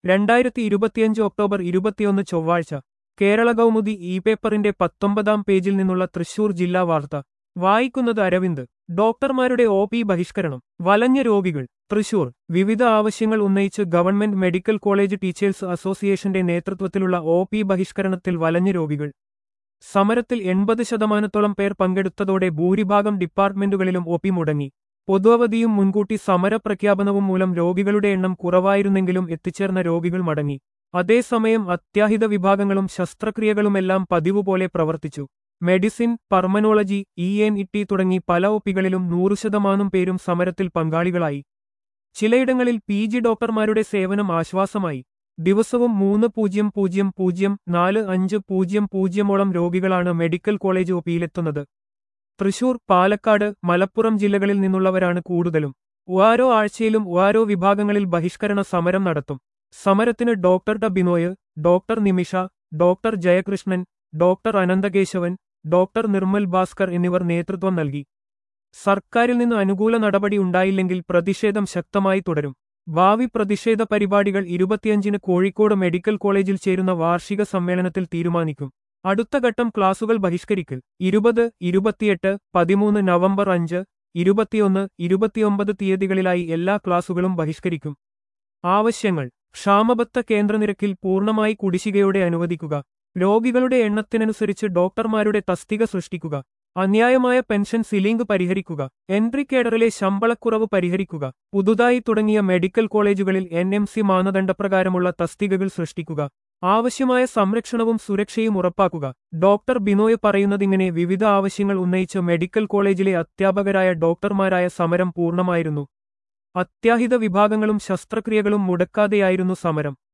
രണ്ടായിരത്തി ഇരുപത്തിയഞ്ച് ഒക്ടോബർ ഇരുപത്തിയൊന്ന് ചൊവ്വാഴ്ച കേരള കൗമുദി ഇ പേപ്പറിന്റെ പത്തൊമ്പതാം പേജിൽ നിന്നുള്ള തൃശൂർ ജില്ലാ വാർത്ത വായിക്കുന്നത് അരവിന്ദ് ഡോക്ടർമാരുടെ ഒ പി ബഹിഷ്കരണം വലഞ്ഞ രോഗികൾ തൃശൂർ വിവിധ ആവശ്യങ്ങൾ ഉന്നയിച്ച് ഗവൺമെന്റ് മെഡിക്കൽ കോളേജ് ടീച്ചേഴ്സ് അസോസിയേഷന്റെ നേതൃത്വത്തിലുള്ള ഒ പി ബഹിഷ്കരണത്തിൽ വലഞ്ഞ രോഗികൾ സമരത്തിൽ എൺപത് ശതമാനത്തോളം പേർ പങ്കെടുത്തതോടെ ഭൂരിഭാഗം ഡിപ്പാർട്ട്മെന്റുകളിലും ഒ പി മുടങ്ങി പൊതുവധിയും മുൻകൂട്ടി സമരപ്രഖ്യാപനവും മൂലം രോഗികളുടെ എണ്ണം കുറവായിരുന്നെങ്കിലും എത്തിച്ചേർന്ന രോഗികൾ മടങ്ങി അതേസമയം അത്യാഹിത വിഭാഗങ്ങളും ശസ്ത്രക്രിയകളുമെല്ലാം പതിവുപോലെ പ്രവർത്തിച്ചു medicine pulmonology E N E തുടങ്ങി പല ഒപ്പികളിലും നൂറ് ശതമാനം പേരും സമരത്തിൽ പങ്കാളികളായി ചിലയിടങ്ങളിൽ പി ജി ഡോക്ടർമാരുടെ സേവനം ആശ്വാസമായി ദിവസവും മൂന്ന് പൂജ്യം പൂജ്യം പൂജ്യം നാല് അഞ്ച് പൂജ്യം പൂജ്യമോളം രോഗികളാണ് മെഡിക്കൽ കോളേജ് ഒപിയിലെത്തുന്നത് തൃശൂർ പാലക്കാട് മലപ്പുറം ജില്ലകളിൽ നിന്നുള്ളവരാണ് കൂടുതലും ഓരോ ആഴ്ചയിലും ഓരോ വിഭാഗങ്ങളിൽ ബഹിഷ്കരണ സമരം നടത്തും സമരത്തിന് ഡോക്ടർ ട Binoy doctor Nimisha doctor Jayakrishnan doctor Ananthakesavan doctor Nirmal Bhaskar എന്നിവർ നേതൃത്വം നൽകി സർക്കാരിൽ നിന്ന് അനുകൂല നടപടി ഉണ്ടായില്ലെങ്കിൽ പ്രതിഷേധം ശക്തമായി തുടരും ഭാവി പ്രതിഷേധ പരിപാടികൾ ഇരുപത്തിയഞ്ചിന് കോഴിക്കോട് മെഡിക്കൽ കോളേജിൽ ചേരുന്ന വാർഷിക സമ്മേളനത്തിൽ തീരുമാനിക്കും അടുത്ത ഘട്ടം ക്ലാസുകൾ ബഹിഷ്കരിക്കൽ ഇരുപത് ഇരുപത്തിയെട്ട് പതിമൂന്ന് നവംബർ അഞ്ച് ഇരുപത്തിയൊന്ന് ഇരുപത്തിയൊമ്പത് തീയതികളിലായി എല്ലാ ക്ലാസുകളും ബഹിഷ്കരിക്കും ആവശ്യങ്ങൾ ക്ഷാമബത്ത കേന്ദ്രനിരക്കിൽ പൂർണ്ണമായി കുടിശ്ശികയോടെ അനുവദിക്കുക രോഗികളുടെ എണ്ണത്തിനനുസരിച്ച് ഡോക്ടർമാരുടെ തസ്തിക സൃഷ്ടിക്കുക അന്യായമായ പെൻഷൻ സിലിംഗ് പരിഹരിക്കുക എൻട്രി കേഡറിലെ ശമ്പളക്കുറവ് പരിഹരിക്കുക പുതുതായി തുടങ്ങിയ മെഡിക്കൽ കോളേജുകളിൽ എൻ എം സി മാനദണ്ഡപ്രകാരമുള്ള തസ്തികകൾ സൃഷ്ടിക്കുക ആവശ്യമായ സംരക്ഷണവും സുരക്ഷയും ഉറപ്പാക്കുക ഡോക്ടർ ബിനോയ് പറയുന്നതിങ്ങനെ വിവിധ ആവശ്യങ്ങൾ ഉന്നയിച്ച് മെഡിക്കൽ കോളേജിലെ അധ്യാപകരായ ഡോക്ടർമാരായ സമരം പൂർണ്ണമായിരുന്നു അത്യാഹിത വിഭാഗങ്ങളും ശസ്ത്രക്രിയകളും മുടക്കാതെയായിരുന്നു സമരം